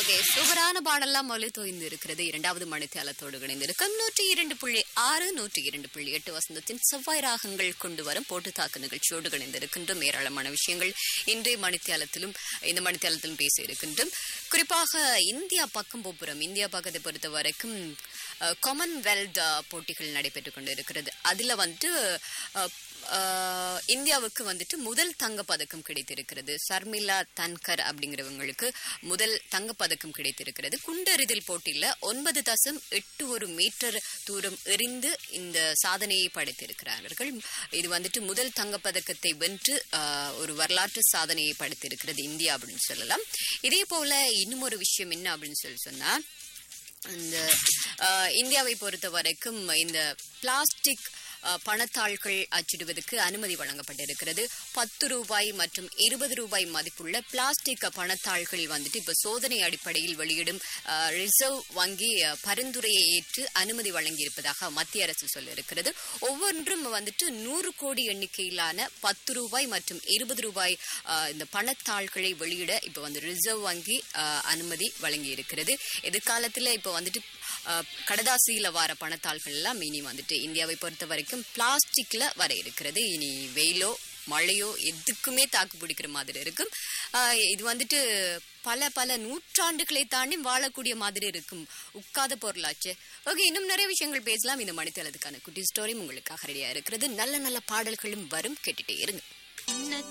okay சூப்பரான பாடெல்லாம் மொழி தோய்ந்து இருக்கிறது இரண்டாவது மணித்தியாலத்தோடு இணைந்திருக்கும் நூற்றி இரண்டு புள்ளி ஆறு நூற்றி இரண்டு புள்ளி எட்டு வசந்தத்தின் செவ்வாய் ராகங்கள் கொண்டு வரும் போட்டு தாக்கு நிகழ்ச்சியோடு இணைந்திருக்கின்றோம் ஏராளமான விஷயங்கள் இன்றைய மணித்தியாலத்திலும் இந்த மணித்தியாலத்திலும் பேச இருக்கின்றோம் குறிப்பாக இந்தியா பக்கம் போப்புறம் இந்தியா பக்கத்தை பொறுத்த வரைக்கும் காமன்வெல்த் போட்டிகள் நடைபெற்றுக் கொண்டு இருக்கிறது அதுல வந்துட்டு அஹ், அஹ், இந்தியாவுக்கு வந்துட்டு முதல் தங்கப் பதக்கம் கிடைத்திருக்கிறது சர்மிளா தன்கர் அப்படிங்கிறவங்களுக்கு முதல் தங்கப் பதக்கம் கிடைத்திருக்கிறது குண்டெறிதல் போட்டியில ஒன்பது தசம் எட்டு ஒரு மீட்டர் தூரம் எறிந்து இந்த சாதனையை படைத்திருக்கிறார்கள் இது வந்துட்டு முதல் தங்கப் பதக்கத்தை வென்று அஹ், ஒரு வரலாற்று சாதனையை படைத்திருக்கிறது இந்தியா அப்படின்னு சொல்லலாம் இதே போல இன்னும் ஒரு விஷயம் என்ன அப்படின்னு சொல்லி சொன்னா இந்த அஹ், இந்தியாவை பொறுத்த வரைக்கும் இந்த பிளாஸ்டிக் அஹ், பணத்தாள்கள் அச்சிடுவதற்கு அனுமதி வழங்கப்பட்டிருக்கிறது பத்து ரூபாய் மற்றும் இருபது ரூபாய் மதிப்புள்ள பிளாஸ்டிக் பணத்தாள்கள் வந்துட்டு இப்ப சோதனை அடிப்படையில் வெளியிடும் அஹ், ரிசர்வ் வங்கி அஹ், பரிந்துரையை ஏற்று அனுமதி வழங்கியிருப்பதாக மத்திய அரசு சொல்லியிருக்கிறது ஒவ்வொன்றும் வந்துட்டு நூறு கோடி எண்ணிக்கையிலான பத்து ரூபாய் மற்றும் இருபது ரூபாய் அஹ், இந்த பணத்தாள்களை வெளியிட இப்ப வந்து ரிசர்வ் வங்கி அஹ், அனுமதி வழங்கி இருக்கிறது எதிர்காலத்துல இப்ப வந்துட்டு அஹ், கடதாசியில வர பணத்தாள்கள் எல்லாம் இனி வந்துட்டு இந்தியாவை பொறுத்த வரைக்கும் பிளாஸ்டிக்ல வர இருக்கிறது இனி வெயிலோ மழையோ எதுக்குமே தாக்கு பிடிக்கிற மாதிரி இருக்கும் அஹ், இது வந்துட்டு பல பல நூற்றாண்டுகளை தாண்டி வாழக்கூடிய மாதிரி இருக்கும் உட்காத பொருளாச்சு ஓகே இன்னும் நிறைய விஷயங்கள் பேசலாம் இந்த மணித்தளத்துக்கான குட்டி ஸ்டோரி உங்களுக்காக ரெடியா இருக்கிறது நல்ல நல்ல பாடல்களும் வரும் கேட்டுட்டே இருங்க